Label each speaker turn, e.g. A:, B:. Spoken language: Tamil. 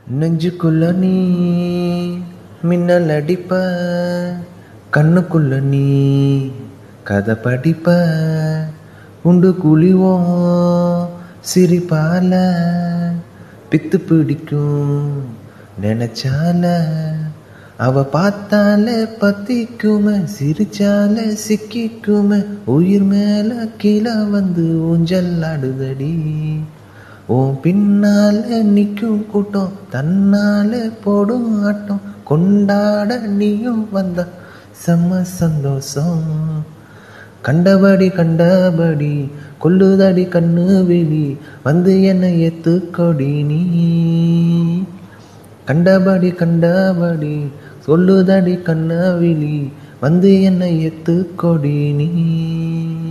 A: நெஞ்சுக்குள்ள நீ மின்னல் அடிப்ப கண்ணுக்குள்ள நீ கதை படிப்ப உண்டு குழிவோம் சிரிப்பால பித்து பிடிக்கும் நினைச்சால அவ பார்த்தால பத்திக்கும சிரிச்சால சிக்கிக்கும உயிர் மேல கீழே வந்து ஊஞ்சல் ஆடுதடி உன் பின்னால நிற்கும் கூட்டம் தன்னால போடும் ஆட்டம் கொண்டாட நீயும் வந்த செம்ம சந்தோஷம் கண்டபடி கண்டபடி கொல்லுதடி கண்ணு விழி வந்து என்னை ஏத்துக்கொடி நீ கண்டபடி கண்டபடி சொல்லுதடி கண்ண விழி வந்து என்னை ஏத்துக்கொடி நீ